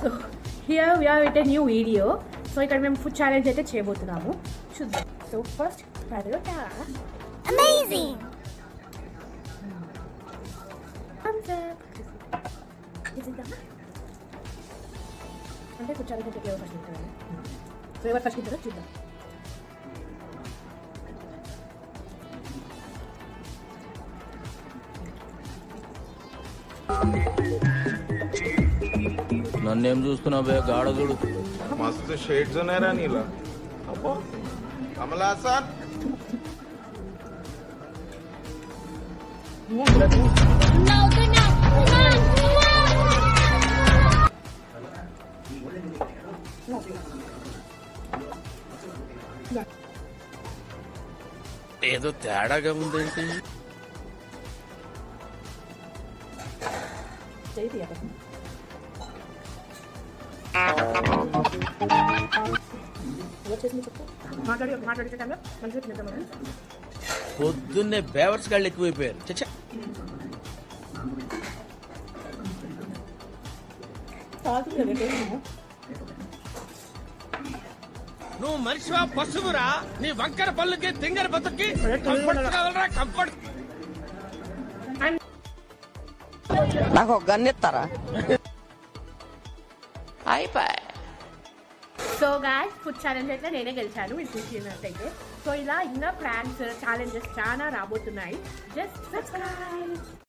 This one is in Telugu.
So here we are with a new video so ఇక్కడ మేము ఫుడ్ ఛాలెంజ్ అయితే చేయబోతున్నాము చూద్దాం so first parotta Amazing! Thumbs up. ఇదిద్దామా? అంటే ఫుడ్ ఛాలెంజ్ అంటే ఎవరు ఫస్ట్ తింటారు సో ఎవరు ఫస్ట్ తింటారో చూద్దాం నన్నేం చూస్తున్నావు బే గాడదుడు मस्त शेड्स नाही राणीला अप्पो कमला असा No, good night! Come on! Come on! ఏదో తేడాగా ఉందేంటి చేయి తీయాలి ఎవరు చేసింది చెప్పు మాట్లాడి మాట్లాడే టైంలో మంచిగా తినేద్దామని పొద్దున్నే బేవర్స్ గాళ్ళు ఎక్కువైపోయారు చచ్చా తాగుతుంది నువ్వు మనిషివా పశువురా నీ వంకర పళ్ళుకి తింగర బతుక్కి కంఫర్ట్ కావాలరా కంఫర్ట్ నాకు ఒక గన్ ఇస్తారా అయిపోయి సో గాయస్ ఫుడ్ ఛాలెంజ్ అయితే నేనే గెలిచాను మీరు చూసినట్టయితే సో ఇలా ఇంకా ప్రాంక్స్ ఛాలెంజెస్ చాలా రాబోతున్నాయి జస్ట్ సబ్స్క్రైబ్